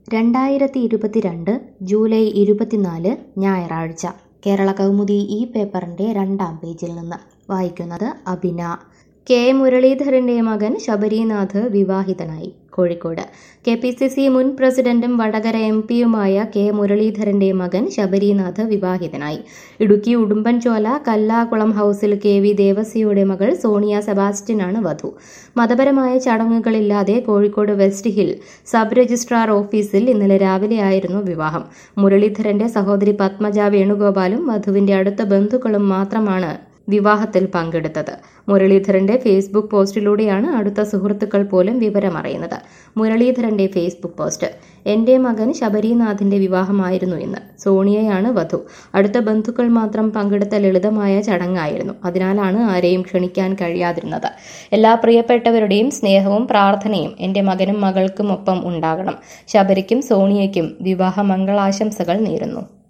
രണ്ടായിരത്തി ഇരുപത്തിരണ്ട് ജൂലൈ ഇരുപത്തിനാല് ഞായറാഴ്ച കേരള കൗമുദി ഈ പേപ്പറിൻ്റെ രണ്ടാം പേജിൽ നിന്ന് വായിക്കുന്നത് അബിന കെ മുരളീധരൻ്റെ മകൻ ശബരിനാഥ് വിവാഹിതനായി Kozhikode K P C C മുൻ പ്രസിഡന്റും വടകര എം പിയുമായ കെ മുരളീധരന്റെ മകൻ ശബരിനാഥ് വിവാഹിതനായി ഇടുക്കി ഉടുമ്പൻചോല കല്ലാകുളം ഹൌസിൽ കെ വി ദേവസിയുടെ മകൾ സോണിയ സെബാസ്റ്റ്യനാണ് വധു മതപരമായ ചടങ്ങുകളില്ലാതെ Kozhikode West Hill sub registrar ഓഫീസിൽ ഇന്നലെ രാവിലെയായിരുന്നു വിവാഹം മുരളീധരന്റെ സഹോദരി പത്മജ വേണുഗോപാലും വധുവിന്റെ അടുത്ത ബന്ധുക്കളും മാത്രമാണ് വിവാഹത്തിൽ പങ്കെടുത്തത് മുരളീധരന്റെ ഫേസ്ബുക്ക് പോസ്റ്റിലൂടെയാണ് അടുത്ത സുഹൃത്തുക്കൾ പോലും വിവരമറിയുന്നത് മുരളീധരന്റെ ഫേസ്ബുക്ക് പോസ്റ്റ് എന്റെ മകൻ ശബരിനാഥിന്റെ വിവാഹമായിരുന്നു ഇന്ന് സോണിയയാണ് വധു അടുത്ത ബന്ധുക്കൾ മാത്രം പങ്കെടുത്ത ലളിതമായ ചടങ്ങായിരുന്നു അതിനാലാണ് ആരെയും ക്ഷണിക്കാൻ കഴിയാതിരുന്നത് എല്ലാ പ്രിയപ്പെട്ടവരുടെയും സ്നേഹവും പ്രാർത്ഥനയും എന്റെ മകനും മകൾക്കും ഒപ്പം ഉണ്ടാകണം ശബരിക്കും സോണിയയ്ക്കും വിവാഹ മംഗളാശംസകൾ നേരുന്നു